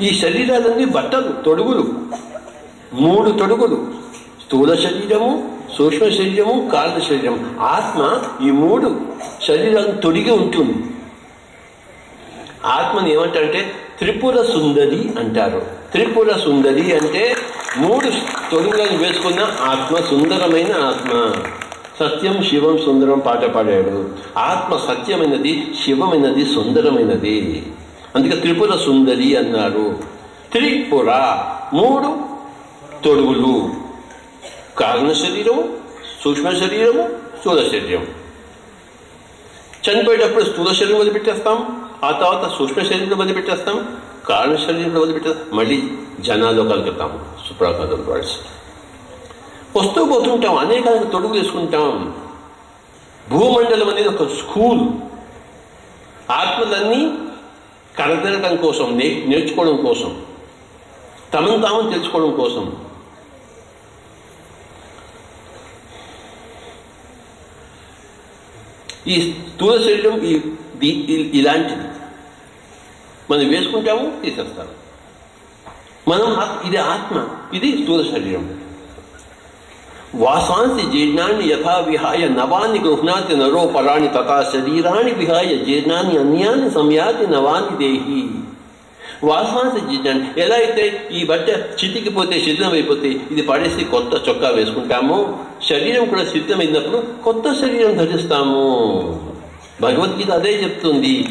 ఈ శరీరాలన్నీ బట్టలు తొడుగులు మూడు తొడుగులు స్థూల శరీరము సూక్ష్మ శరీరము కారణ శరీరం ఆత్మ ఈ మూడు శరీరాలను తొడిగి ఉంటుంది ఆత్మని ఏమంటారంటే త్రిపుర సుందరి అంటారు త్రిపుర సుందరి అంటే మూడు తొడుగులను వేసుకున్న ఆత్మ సుందరమైన ఆత్మ సత్యం శివం సుందరం పాట పాడాడు ఆత్మ సత్యమైనది శివమైనది సుందరమైనది అందుకే త్రిపుర సుందరి అన్నారు త్రిపుర మూడు తొడుగులు కారణ శరీరము సూక్ష్మ శరీరము స్థూల శరీరం చనిపోయేటప్పుడు స్థూల శరీరం వదిలిపెట్టేస్తాం ఆ తర్వాత సూక్ష్మ శరీరం వదిలిపెట్టేస్తాం కారణ శరీరం వదిలిపెట్టేస్తాం మళ్ళీ జనాల్లో కలుగుతాం సుప్రాకాతం వర్డ్స్ వస్తూ పోతుంటాం అనేక తొడుగు వేసుకుంటాం భూమండలం అనేది ఒక స్కూల్ ఆత్మలన్నీ కడతెరటం కోసం నే నేర్చుకోవడం కోసం తమను తాము తెలుసుకోవడం కోసం ఈ స్థూల శరీరం ఈ ది- ఇ- ఇలాంటిది మనం వేసుకుంటాము తీసేస్తాము మనం ఆత్- ఇది ఆత్మ ఇది స్థూల శరీరం వాసాంసి జీర్ణాన్ని యథా విహాయ నవాన్ని గృహ్ణాతి నరో పరాణి తథా శరీరాన్ని విహాయ జీర్ణాన్ని అన్యాన్ని సంయాతి నవాన్ని దేహి వాసాంసి జీర్ణాన్ని ఎలా అయితే ఈ బట్ట చితికిపోతే శిథిలం అయిపోతే ఇది పడేసి కొత్త చొక్కా వేసుకుంటామో శరీరం కూడా శిథిలమైనప్పుడు కొత్త శరీరం ధరిస్తాము భగవద్గీత అదే చెప్తుంది